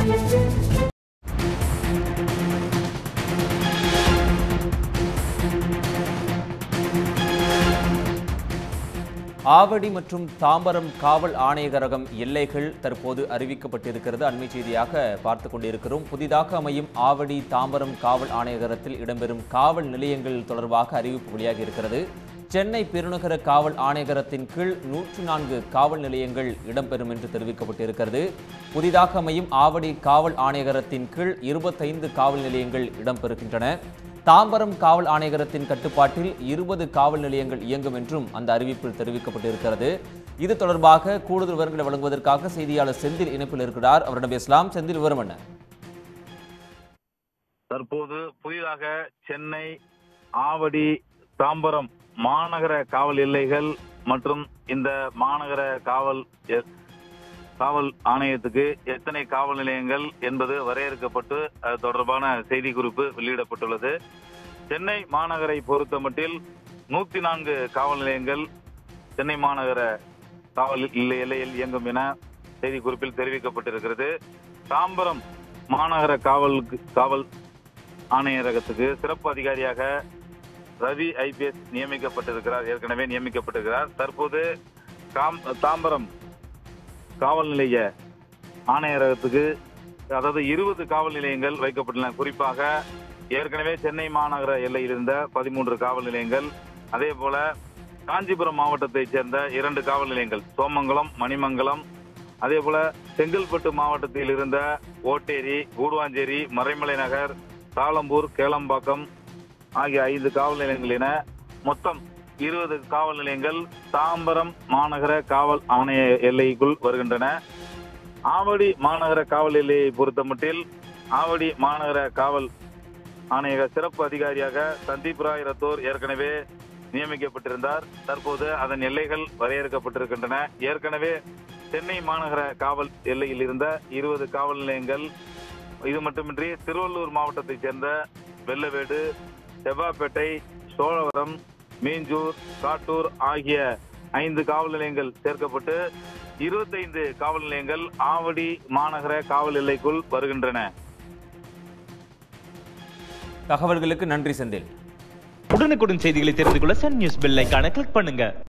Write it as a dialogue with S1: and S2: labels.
S1: ஆவடி மற்றும் தாம்பரம் காவல் ஆணையரகம் எல்லைகள் தற்போது அறிவிக்கப்பட்டிருக்கிறது அண்மை செய்தியாக பார்த்து கொண்டிருக்கிறோம் புதிதாக அமையும் ஆவடி தாம்பரம் காவல் ஆணையரகத்தில் இடம்பெறும் காவல் நிலையங்கள் தொடர்பாக அறிவிப்பு வெளியாகி இருக்கிறது சென்னை பெருநகர காவல் ஆணையரகத்தின் கீழ் நூற்று நான்கு காவல் நிலையங்கள் இடம்பெறும் என்று தெரிவிக்கப்பட்டிருக்கிறது புதிதாக அமையும் ஆவடி காவல் ஆணையரகத்தின் கீழ் இருபத்தைந்து காவல் நிலையங்கள் இடம்பெறுகின்றன தாம்பரம் காவல் ஆணையரகத்தின் கட்டுப்பாட்டில் இருபது காவல் நிலையங்கள் இயங்கும் என்றும் அந்த அறிவிப்பில் தெரிவிக்கப்பட்டிருக்கிறது இது தொடர்பாக கூடுதல் விவரங்களை வழங்குவதற்காக செய்தியாளர் செந்தில் இணைப்பில் இருக்கிறார் அவரிடம் பேசலாம் செந்தில் விவரம் என்ன
S2: தற்போது புதிதாக சென்னை ஆவடி தாம்பரம் மாநகர காவல் எல்லைகள் மற்றும் இந்த மாநகர காவல் எ- காவல் ஆணையத்துக்கு எத்தனை காவல் நிலையங்கள் என்பது வரையறுக்கப்பட்டு அது தொடர்பான செய்தி குறிப்பு வெளியிடப்பட்டுள்ளது சென்னை மாநகரை பொறுத்தமட்டில் நூத்தி நான்கு காவல் நிலையங்கள் சென்னை மாநகர காவல் இல்லை- எல்லையில் இயங்கும் என செய்தி குறிப்பில் தெரிவிக்கப்பட்டிருக்கிறது தாம்பரம் மாநகர காவல் காவல் ஆணையரகத்துக்கு சிறப்பு அதிகாரியாக ரவி ஐபிஎஸ் நியமிக்கப்பட்டிருக்கிறார் ஏற்கனவே நியமிக்கப்பட்டிருக்கிறார் தற்போது காம் தாம்பரம் காவல் நிலைய ஆணையரகத்துக்கு அதாவது இருபது காவல் நிலையங்கள் வைக்கப்பட்டுள்ளன குறிப்பாக ஏற்கனவே சென்னை மாநகர எல்லையில் இருந்த பதிமூன்று காவல் நிலையங்கள் அதே போல காஞ்சிபுரம் மாவட்டத்தைச் சேர்ந்த இரண்டு காவல் நிலையங்கள் சோமங்கலம் மணிமங்கலம் அதே போல செங்கல்பட்டு மாவட்டத்தில் இருந்த ஓட்டேரி கூடுவாஞ்சேரி மறைமலை நகர் தாளம்பூர் கேளம்பாக்கம் ஆகிய ஐந்து காவல் நிலையங்கள் என மொத்தம் இருபது காவல் நிலையங்கள் தாம்பரம் மாநகர காவல் ஆணைய எல்லைக்குள் வருகின்றன ஆவடி மாநகர காவல் எல்லையை பொறுத்தமட்டில் ஆவடி மாநகர காவல் ஆணையக சிறப்பு அதிகாரியாக சந்தீப் ராய் ரத்தோர் ஏற்கனவே நியமிக்கப்பட்டிருந்தார் தற்போது அதன் எல்லைகள் வரையறுக்கப்பட்டிருக்கின்றன ஏற்கனவே சென்னை மாநகர காவல் எல்லையில் இருந்த இருபது காவல் நிலையங்கள் இது மட்டுமின்றி திருவள்ளூர் மாவட்டத்தைச் சேர்ந்த வெள்ளவேடு செவ்வாப்பேட்டை சோழவரம் மீஞ்சூர் காட்டூர் ஆகிய ஐந்து காவல் நிலையங்கள் சேர்க்கப்பட்டு இருபத்தைந்து காவல் நிலையங்கள் ஆவடி மாநகர காவல் எல்லைக்குள் வருகின்றன
S1: தகவல்களுக்கு நன்றி செந்தில்
S3: உடனுக்குடன் செய்திகளை தெரிந்து கொள்ள சன் நியூஸ் பெல் ஐகானை கிளிக் பண்ணுங்க